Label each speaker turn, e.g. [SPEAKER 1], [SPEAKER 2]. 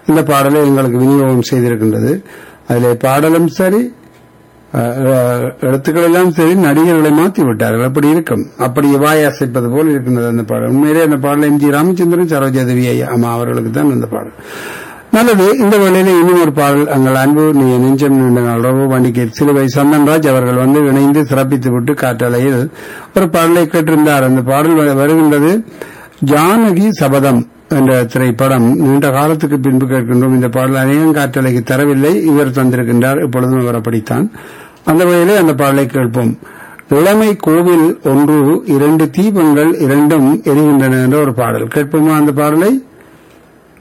[SPEAKER 1] இந்த பாடலை எங்களுக்கு விநியோகம் செய்திருக்கின்றது அதிலே பாடலும் சரி அஹ், அஹ், எழுத்துக்கள் எல்லாம் சரி நடிகர்களை மாற்றி விட்டார்கள் அப்படி இருக்கும் அப்படி வாய் அசைப்பது போல் இருக்கின்றது அந்த பாடல் உண்மையிலே அந்த பாடல் எம் ஜி ராமச்சந்திரன் சரோஜாதேவி ஐயா அம்மா அவர்களுக்கு தான் அந்த பாடல் நல்லது இந்த வேளையில இன்னும் ஒரு பாடல் எங்கள் அன்பு நீ நெஞ்சம் நீண்ட நாள் ரகு வண்டிக்கு சிலுவை சந்தன்ராஜ் அவர்கள் வந்து இணைந்து சிறப்பித்து விட்டு காற்றலையில் ஒரு பாடலை கேட்டிருந்தார் அந்த பாடல் வ- வருகின்றது ஜானகி சபதம் என்ற திரைப்படம் நீண்ட காலத்துக்கு பின்பு கேட்கின்றோம் இந்த பாடல் அநேகம் காற்றலைக்கு தரவில்லை இவர் தந்திருக்கின்றார் இப்பொழுதும் அவர் அப்படித்தான் அந்த வகையிலே அந்த பாடலை கேட்போம் இளமை கோவில் ஒன்று இரண்டு தீபங்கள் இரண்டும் எரிகின்றன என்ற ஒரு பாடல் கேட்போமா அந்த பாடலை